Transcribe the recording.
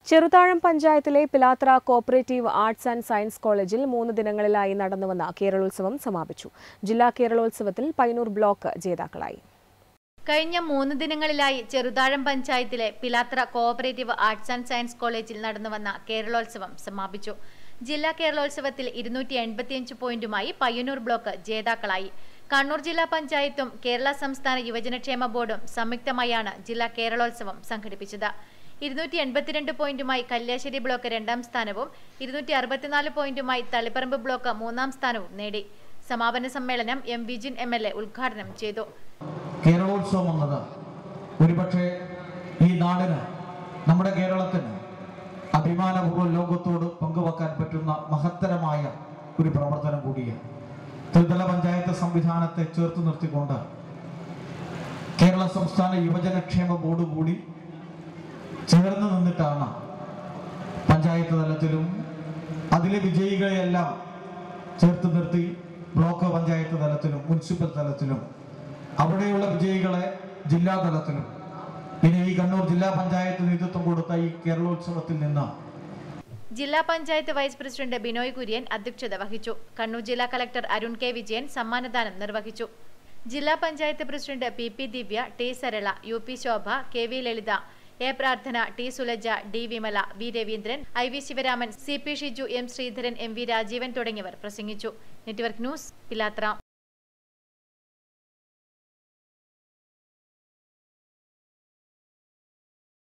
ചെറുതാഴം പഞ്ചായത്തിലെ Pilathra cooperative arts and science കോളേജിൽ മൂന്ന് ദിനങ്ങളിലായി നടന്നുവന്ന കേരളോത്സവം സമാപിച്ചു ജില്ലാ കേരളോത്സവത്തിൽ പയ്യന്നൂർ ബ്ലോക്ക് ജേതാക്കളായി കഴിഞ്ഞ മൂന്ന് ദിനങ്ങളിലായി ചെറുതാഴം പഞ്ചായത്തിലെ Pilathra cooperative arts and science കോളേജിൽ നടന്നുവന്ന കേരളോത്സവം സമാപിച്ചു ജില്ലാ കേരളോത്സവത്തിൽ ഇരുന്നൂറ്റി എൺപത്തിയഞ്ച് പോയിന്റുമായി പയ്യന്നൂർ ബ്ലോക്ക് ജേതാക്കളായി കണ്ണൂർ ജില്ലാ പഞ്ചായത്തും കേരള സംസ്ഥാന യുവജനക്ഷേമ ബോർഡും സംയുക്തമായാണ് ജില്ലാ കേരളോത്സവം സംഘടിപ്പിച്ചത് ഇരുന്നൂറ്റി എൺപത്തിരണ്ട് പോയിന്റുമായി കല്യാശ്ശേരി ബ്ലോക്ക് രണ്ടാം സ്ഥാനവും ഇരുന്നൂറ്റി അറുപത്തിനാല് പോയിന്റുമായി തളിപ്പറമ്പ് ബ്ലോക്ക് മൂന്നാം സ്ഥാനവും നേടി സമാപന സമ്മേളനം M Vijin M L A ഉദ്ഘാടനം ചെയ്തു കേരളോത്സവം എന്നത് ഒരുപക്ഷെ ഈ നാടിന് നമ്മുടെ കേരളത്തിന് അഭിമാനപൂർവ്വം ലോകത്തോട് പങ്കുവെക്കാൻ പറ്റുന്ന മഹത്തരമായ ഒരു പ്രവർത്തനം കൂടിയാണ് ത്രിതല പഞ്ചായത്ത് സംവിധാനത്തെ ചേർത്ത് നിർത്തിക്കൊണ്ട് കേരള സംസ്ഥാന യുവജനക്ഷേമ ബോർഡ് കൂടി ചേർന്ന് നിന്നിട്ടാണ് പഞ്ചായത്ത് തലത്തിലും അതിലെ വിജയികളെയെല്ലാം ചേർത്ത് നിർത്തി ബ്ലോക്ക് പഞ്ചായത്ത് തലത്തിലും മുനിസിപ്പൽ തലത്തിലും അവിടെയുള്ള വിജയികളെ ജില്ലാ തലത്തിലും ഇനി ഈ കണ്ണൂർ ജില്ലാ പഞ്ചായത്ത് നേതൃത്വം കൊടുത്ത ഈ കേരളോത്സവത്തിൽ നിന്ന് ജില്ലാ പഞ്ചായത്ത് വൈസ് പ്രസിഡന്റ് ബിനോയ് കുര്യൻ അധ്യക്ഷത വഹിച്ചു കണ്ണൂർ ജില്ലാ കളക്ടർ അരുൺ കെ വിജയൻ സമ്മാനദാനം നിർവഹിച്ചു ജില്ലാ panchayat president P P Divya T Sarala U P Shobha K V Lalitha A Prarthana T Sulaja D Vimala V Raveendran I V Sivaraman C P Shiju M Sreedharan M V Rajeevan തുടങ്ങിയവർ പ്രസംഗിച്ചു നെറ്റ്വർക്ക് ന്യൂസ് പിലാത്ര